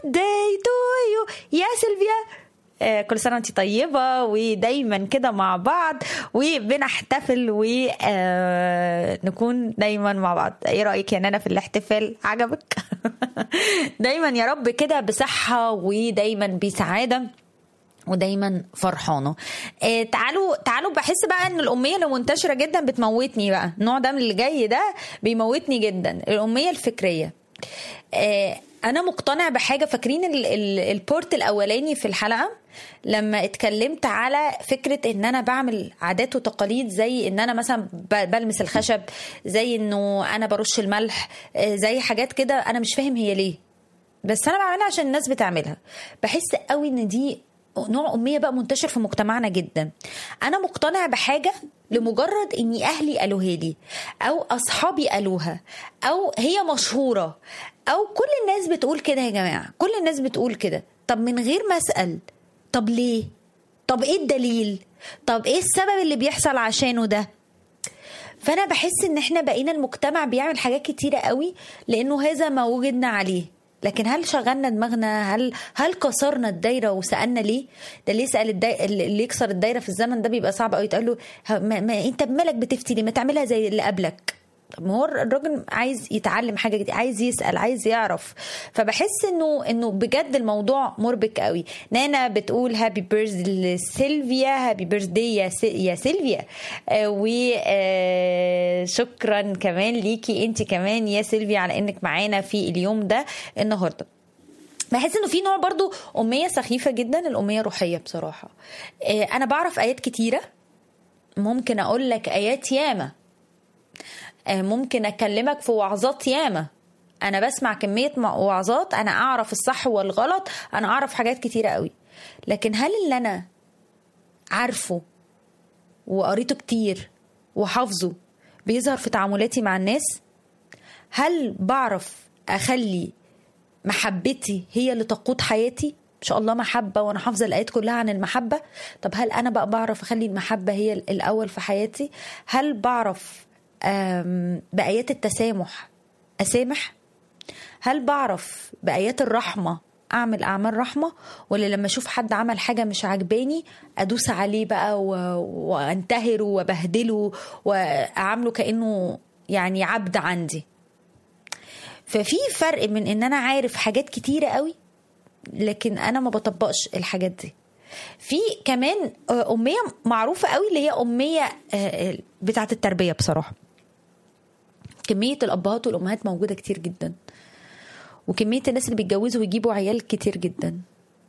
birthday to you يا سيلفيا آه، كل سنه وانت طيبه ودايما كده مع بعض وبنحتفل ونكون دايما مع بعض ايه رايك يا نانا في الاحتفال عجبك دايما يا رب كده بصحه ودايما بسعاده ودايما فرحانه آه تعالوا تعالوا بحس بقى ان الاميه اللي منتشره جدا بتموتني بقى النوع ده من اللي جاي ده بيموتني جدا الاميه الفكريه آه انا مقتنع بحاجه فاكرين ال- ال- البورت الاولاني في الحلقه لما اتكلمت على فكره ان انا بعمل عادات وتقاليد زي ان انا مثلا ب- بلمس الخشب زي انه انا برش الملح آه، زي حاجات كده انا مش فاهم هي ليه بس انا بعملها عشان الناس بتعملها بحس قوي ان دي نوع اميه بقى منتشر في مجتمعنا جدا انا مقتنع بحاجه لمجرد اني اهلي قالوها لي او اصحابي قالوها او هي مشهوره او كل الناس بتقول كده يا جماعه كل الناس بتقول كده طب من غير ما اسال طب ليه طب ايه الدليل طب ايه السبب اللي بيحصل عشانه ده فانا بحس ان احنا بقينا المجتمع بيعمل حاجات كتيره قوي لانه هذا ما وجدنا عليه لكن هل شغلنا دماغنا هل هل كسرنا الدايره وسالنا ليه ده اللي يسال الداي... اللي يكسر الدايره في الزمن ده بيبقى صعب قوي تقول له ها- ما... ما... انت بمالك بتفتي ليه ما تعملها زي اللي قبلك طب ما هو الراجل عايز يتعلم حاجه جديده عايز يسال عايز يعرف فبحس انه انه بجد الموضوع مربك قوي نانا بتقول هابي بيرث لسيلفيا هابي بيرث داي يا سي- يا سيلفيا وشكرا كمان ليكي انت كمان يا سيلفيا على انك معانا في اليوم ده النهارده بحس انه في نوع برضو اميه سخيفه جدا الاميه الروحيه بصراحه آه، انا بعرف ايات كتيره ممكن اقول لك ايات ياما آه، ممكن اكلمك في وعظات ياما انا بسمع كميه م- وعظات انا اعرف الصح والغلط انا اعرف حاجات كتيره قوي لكن هل اللي انا عارفه وقريته كتير وحافظه بيظهر في تعاملاتي مع الناس هل بعرف اخلي محبتي هي اللي تقود حياتي ان شاء الله محبه وانا حافظه الايات كلها عن المحبه طب هل انا بقى بعرف اخلي المحبه هي الاول في حياتي هل بعرف آم، بايات التسامح اسامح هل بعرف بايات الرحمه اعمل اعمال رحمه ولا لما اشوف حد عمل حاجه مش عجباني ادوس عليه بقى و... وانتهره وبهدله واعامله كانه يعني عبد عندي ففي فرق من ان انا عارف حاجات كتيره قوي لكن انا ما بطبقش الحاجات دي في كمان آه، اميه معروفه قوي اللي هي اميه آه، بتاعه التربيه بصراحه كميه الابهات والامهات موجوده كتير جدا وكميه الناس اللي بيتجوزوا ويجيبوا عيال كتير جدا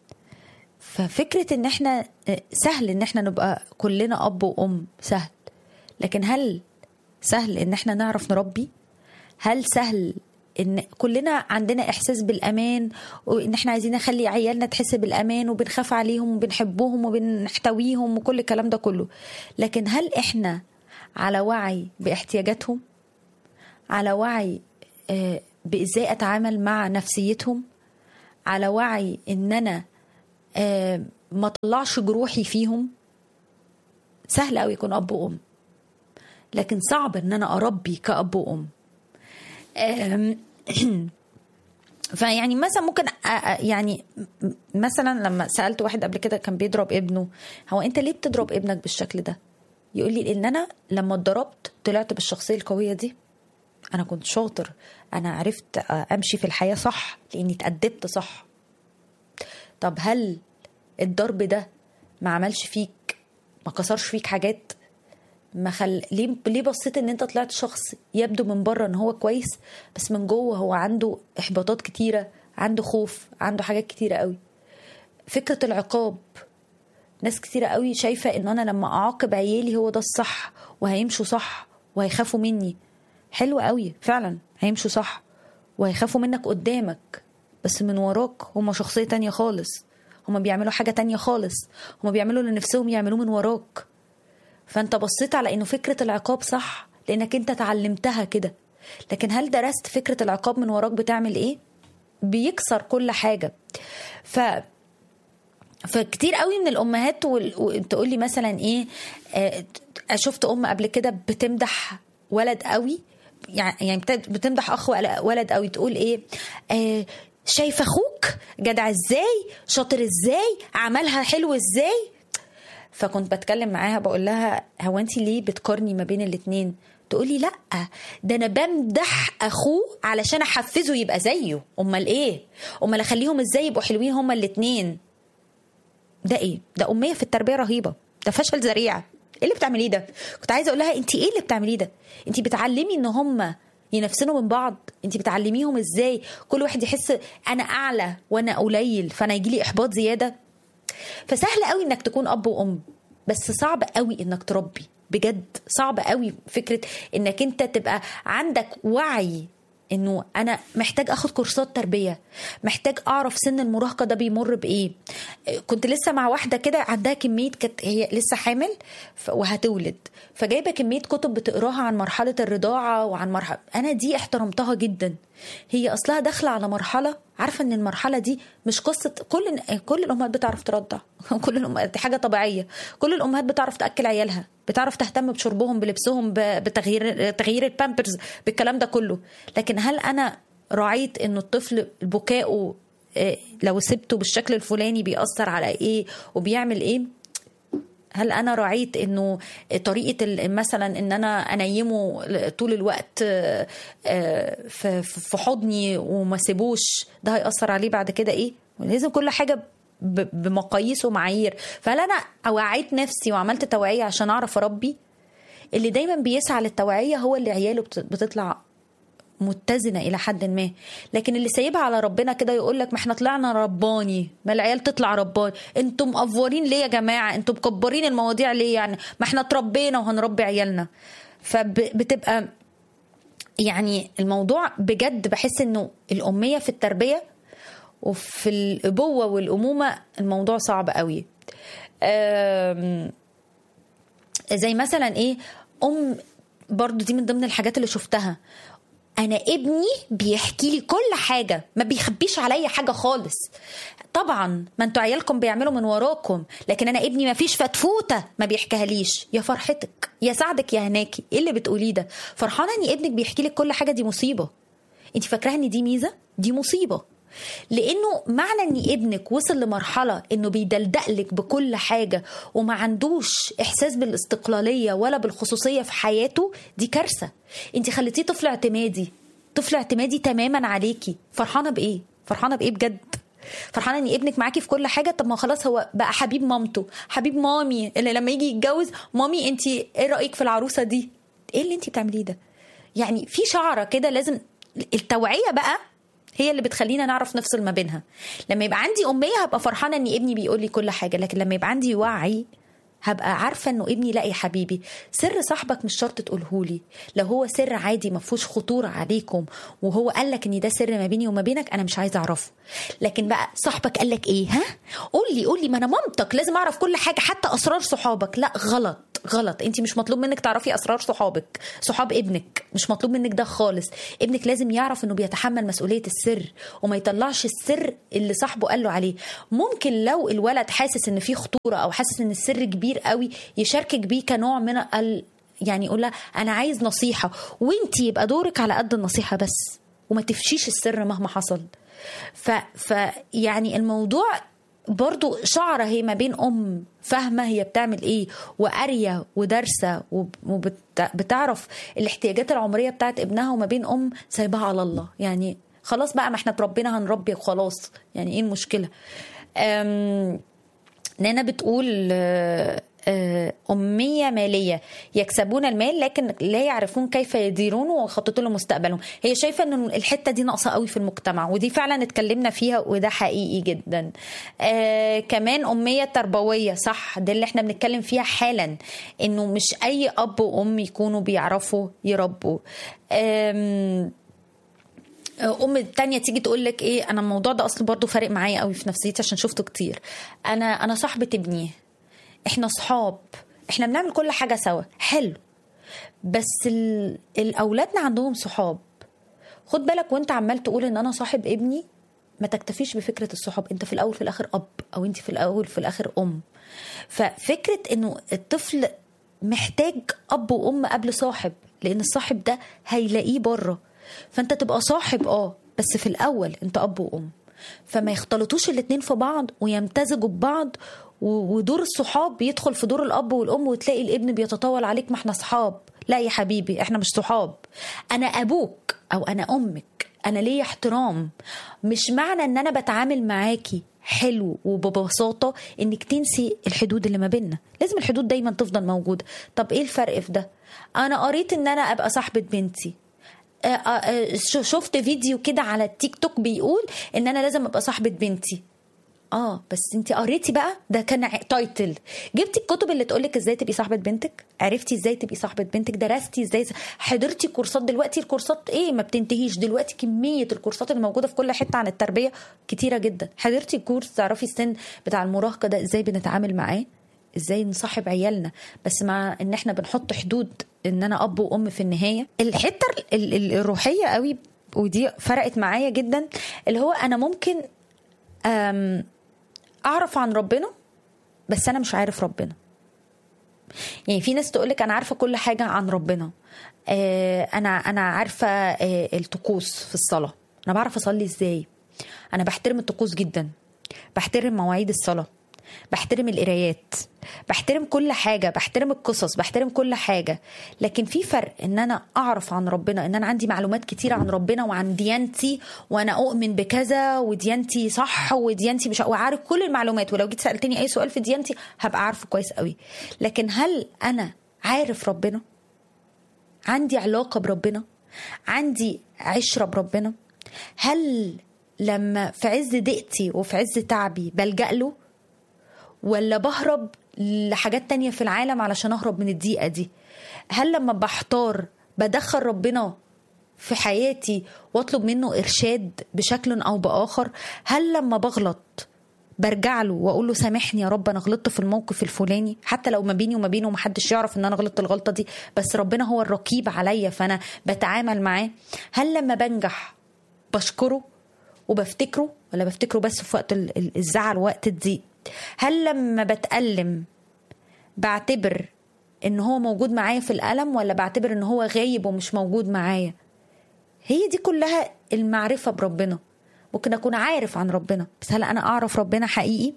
ففكره ان احنا آه، سهل ان احنا نبقى كلنا اب وام سهل لكن هل سهل ان احنا نعرف نربي هل سهل ان كلنا عندنا احساس بالامان وان احنا عايزين نخلي عيالنا تحس بالامان وبنخاف عليهم وبنحبهم وبنحتويهم وكل الكلام ده كله لكن هل احنا على وعي باحتياجاتهم على وعي آه، بازاي اتعامل مع نفسيتهم على وعي ان انا آه، ما طلعش جروحي فيهم سهل قوي يكون اب وام لكن صعب ان انا اربي كاب وام آم، فيعني مثلا ممكن أ- أ- يعني م- مثلا لما سالت واحد قبل كده كان بيضرب ابنه هو انت ليه بتضرب ابنك بالشكل ده يقول لي ان انا لما اتضربت طلعت بالشخصيه القويه دي انا كنت شاطر انا عرفت آه، امشي في الحياه صح لاني اتادبت صح طب هل الضرب ده ما عملش فيك ما كسرش فيك حاجات ما خل... ليه ليه بصيت ان انت طلعت شخص يبدو من بره ان هو كويس بس من جوه هو عنده احباطات كتيره عنده خوف عنده حاجات كتيره قوي فكره العقاب ناس كتيرة قوي شايفة ان انا لما اعاقب عيالي هو ده الصح وهيمشوا صح وهيخافوا مني حلو قوي فعلا هيمشوا صح وهيخافوا منك قدامك بس من وراك هما شخصية تانية خالص هما بيعملوا حاجة تانية خالص هما بيعملوا اللي نفسهم يعملوه من وراك فانت بصيت على انه فكرة العقاب صح لانك انت اتعلمتها كده لكن هل درست فكرة العقاب من وراك بتعمل ايه بيكسر كل حاجة ف فكتير قوي من الامهات وتقول لي مثلا ايه آه، شفت ام قبل كده بتمدح ولد قوي يعني يعني بت- بتمدح اخ ول- ولد قوي تقول ايه آه، شايف اخوك اخوك جدع ازاي شاطر ازاي عملها حلو ازاي فكنت بتكلم معاها بقول لها هو انت ليه بتقارني ما بين الاتنين تقولي لا ده انا بمدح اخوه علشان احفزه يبقى زيه امال ايه امال اخليهم ازاي يبقوا حلوين هما الاتنين ده ايه ده اميه في التربيه رهيبه ده فشل ذريع ايه اللي بتعمليه ده كنت عايزه اقول لها انت ايه اللي بتعمليه ده انت بتعلمي ان هم ينافسنوا من بعض انت بتعلميهم ازاي كل واحد يحس انا اعلى وانا قليل فانا يجي لي احباط زياده فسهل قوي انك تكون اب وام بس صعب قوي انك تربي بجد صعب قوي فكره انك انت تبقى عندك وعي انه انا محتاج اخد كورسات تربيه محتاج اعرف سن المراهقه ده بيمر بايه كنت لسه مع واحده كده عندها كميه كانت هي لسه حامل ف- وهتولد فجايبه كميه كتب بتقراها عن مرحله الرضاعه وعن مرحله انا دي احترمتها جدا هي اصلها داخله على مرحله عارفه ان المرحله دي مش قصه كل كل الامهات بتعرف ترضع كل الامهات دي حاجه طبيعيه كل الامهات بتعرف تاكل عيالها بتعرف تهتم بشربهم بلبسهم ب- بتغيير تغيير البامبرز بالكلام ده كله لكن هل انا راعيت انه الطفل بكائه آه، لو سبته بالشكل الفلاني بيأثر على ايه وبيعمل ايه هل انا راعيت انه طريقه ال- مثلا ان انا انيمه طول الوقت آه، آه، في في حضني وما سيبوش ده هياثر عليه بعد كده ايه لازم كل حاجه ب- بمقاييس ومعايير فهل انا وعيت نفسي وعملت توعيه عشان اعرف اربي اللي دايما بيسعى للتوعيه هو اللي عياله بت- بتطلع متزنه الى حد ما لكن اللي سايبها على ربنا كده يقول لك ما احنا طلعنا رباني ما العيال تطلع رباني انتم مقفورين ليه يا جماعه انتم مكبرين المواضيع ليه يعني ما احنا اتربينا وهنربي عيالنا فبتبقى يعني الموضوع بجد بحس انه الاميه في التربيه وفي الابوه والامومه الموضوع صعب قوي أم زي مثلا ايه ام برضو دي من ضمن الحاجات اللي شفتها انا ابني بيحكي لي كل حاجه ما بيخبيش عليا حاجه خالص طبعا ما انتوا عيالكم بيعملوا من وراكم لكن انا ابني ما فيش فتفوته ما بيحكيها ليش يا فرحتك يا سعدك يا هناكي ايه اللي بتقوليه ده فرحانه ان ابنك بيحكي لك كل حاجه دي مصيبه انت فاكراها ان دي ميزه دي مصيبه لانه معنى ان ابنك وصل لمرحله انه بيدلدق لك بكل حاجه وما عندوش احساس بالاستقلاليه ولا بالخصوصيه في حياته دي كارثه انت خليتيه طفل اعتمادي طفل اعتمادي تماما عليكي فرحانه بايه فرحانه بايه بجد فرحانه ان ابنك معاكي في كل حاجه طب ما خلاص هو بقى حبيب مامته حبيب مامي اللي لما يجي يتجوز مامي انت ايه رايك في العروسه دي ايه اللي انت بتعمليه ده يعني في شعره كده لازم التوعيه بقى هي اللي بتخلينا نعرف نفصل ما بينها لما يبقى عندي اميه هبقى فرحانه ان ابني بيقول لي كل حاجه لكن لما يبقى عندي وعي هبقى عارفه انه ابني لا يا حبيبي سر صاحبك مش شرط تقولهولي لو هو سر عادي ما فيهوش خطوره عليكم وهو قال لك ان ده سر ما بيني وما بينك انا مش عايزه اعرفه لكن بقى صاحبك قال لك ايه ها قول لي قول لي ما انا مامتك لازم اعرف كل حاجه حتى اسرار صحابك لا غلط غلط انت مش مطلوب منك تعرفي اسرار صحابك صحاب ابنك مش مطلوب منك ده خالص ابنك لازم يعرف انه بيتحمل مسؤوليه السر وما يطلعش السر اللي صاحبه قال له عليه ممكن لو الولد حاسس ان في خطوره او حاسس ان السر كبير قوي يشاركك بيه كنوع من ال يعني يقول لها انا عايز نصيحه وانت يبقى دورك على قد النصيحه بس وما تفشيش السر مهما حصل ف, ف يعني الموضوع برضو شعرة هي ما بين أم فاهمة هي بتعمل إيه وقارية ودارسة وبتعرف الاحتياجات العمرية بتاعت ابنها وما بين أم سايبها على الله يعني خلاص بقى ما احنا اتربينا هنربي وخلاص يعني ايه المشكلة أم نانا بتقول أمية مالية يكسبون المال لكن لا يعرفون كيف يديرونه ويخططوا لمستقبلهم هي شايفة أن الحتة دي ناقصة قوي في المجتمع ودي فعلا اتكلمنا فيها وده حقيقي جدا آه كمان أمية تربوية صح ده اللي احنا بنتكلم فيها حالا أنه مش أي أب وأم يكونوا بيعرفوا يربوا آم ام تانية تيجي تقول لك ايه انا الموضوع ده اصلا برضو فارق معايا قوي في نفسيتي عشان شفته كتير انا انا صاحبه ابني احنا صحاب احنا بنعمل كل حاجه سوا حلو بس الاولادنا عندهم صحاب خد بالك وانت عمال تقول ان انا صاحب ابني ما تكتفيش بفكره الصحاب انت في الاول في الاخر اب او انت في الاول في الاخر ام ففكره انه الطفل محتاج اب وام قبل صاحب لان الصاحب ده هيلاقيه بره فانت تبقى صاحب اه بس في الاول انت اب وام فما يختلطوش الاتنين في بعض ويمتزجوا ببعض و- ودور الصحاب بيدخل في دور الاب والام وتلاقي الابن بيتطاول عليك ما احنا صحاب لا يا حبيبي احنا مش صحاب انا ابوك او انا امك انا ليا احترام مش معنى ان انا بتعامل معاكي حلو وببساطة انك تنسي الحدود اللي ما بيننا لازم الحدود دايما تفضل موجودة طب ايه الفرق في ده انا قريت ان انا ابقى صاحبة بنتي آه، آه، آه، ش- شفت فيديو كده على التيك توك بيقول ان انا لازم ابقى صاحبة بنتي اه بس انت قريتي بقى ده كان ع- تايتل جبتي الكتب اللي تقولك ازاي تبقي صاحبة بنتك عرفتي ازاي تبقي صاحبة بنتك درستي ازاي حضرتي كورسات دلوقتي الكورسات ايه ما بتنتهيش دلوقتي كمية الكورسات اللي موجودة في كل حتة عن التربية كتيرة جدا حضرتي كورس تعرفي السن بتاع المراهقة ده ازاي بنتعامل معاه ازاي نصاحب عيالنا بس مع ان احنا بنحط حدود ان انا اب وام في النهايه الحته ال- ال- الروحيه قوي ودي فرقت معايا جدا اللي هو انا ممكن أم، اعرف عن ربنا بس انا مش عارف ربنا يعني في ناس تقولك انا عارفه كل حاجه عن ربنا آه، انا انا عارفه آه، الطقوس في الصلاه انا بعرف اصلي ازاي انا بحترم الطقوس جدا بحترم مواعيد الصلاه بحترم القرايات بحترم كل حاجة بحترم القصص بحترم كل حاجة لكن في فرق ان انا اعرف عن ربنا ان انا عندي معلومات كتيرة عن ربنا وعن ديانتي وانا اؤمن بكذا وديانتي صح وديانتي مش وعارف كل المعلومات ولو جيت سألتني اي سؤال في ديانتي هبقى عارفه كويس قوي لكن هل انا عارف ربنا عندي علاقة بربنا عندي عشرة بربنا هل لما في عز ضيقتي وفي عز تعبي بلجأ له ولا بهرب لحاجات تانية في العالم علشان أهرب من الضيقة دي هل لما بحتار بدخل ربنا في حياتي واطلب منه إرشاد بشكل أو بآخر هل لما بغلط برجع له واقول له سامحني يا رب انا غلطت في الموقف الفلاني حتى لو ما بيني وما بينه محدش يعرف ان انا غلطت الغلطه دي بس ربنا هو الرقيب عليا فانا بتعامل معاه هل لما بنجح بشكره وبفتكره ولا بفتكره بس في وقت ال- ال- الزعل وقت الضيق هل لما بتألم بعتبر ان هو موجود معايا في الألم ولا بعتبر ان هو غايب ومش موجود معايا هي دي كلها المعرفة بربنا ممكن أكون عارف عن ربنا بس هل أنا أعرف ربنا حقيقي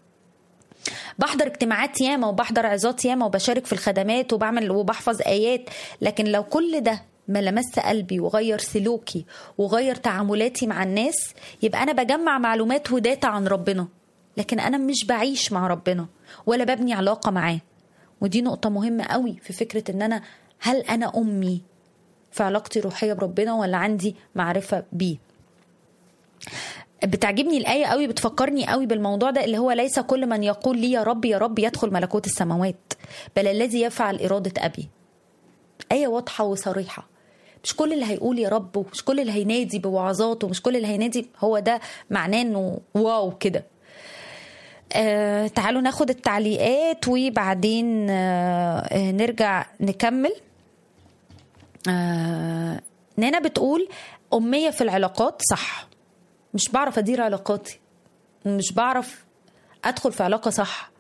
بحضر اجتماعات ياما وبحضر عظات ياما وبشارك في الخدمات وبعمل وبحفظ آيات لكن لو كل ده ما لمس قلبي وغير سلوكي وغير تعاملاتي مع الناس يبقى أنا بجمع معلومات وداتا عن ربنا لكن أنا مش بعيش مع ربنا ولا ببني علاقة معاه ودي نقطة مهمة قوي في فكرة إن أنا هل أنا أمي في علاقتي الروحية بربنا ولا عندي معرفة بيه بتعجبني الآية قوي بتفكرني قوي بالموضوع ده اللي هو ليس كل من يقول لي يا رب يا رب يدخل ملكوت السماوات بل الذي يفعل إرادة أبي آية واضحة وصريحة مش كل اللي هيقول يا رب ومش كل اللي هينادي بوعظاته ومش كل اللي هينادي هو ده معناه انه واو كده آه تعالوا ناخد التعليقات وبعدين آه آه نرجع نكمل آه نانا بتقول أمية في العلاقات صح مش بعرف أدير علاقاتي مش بعرف أدخل في علاقة صح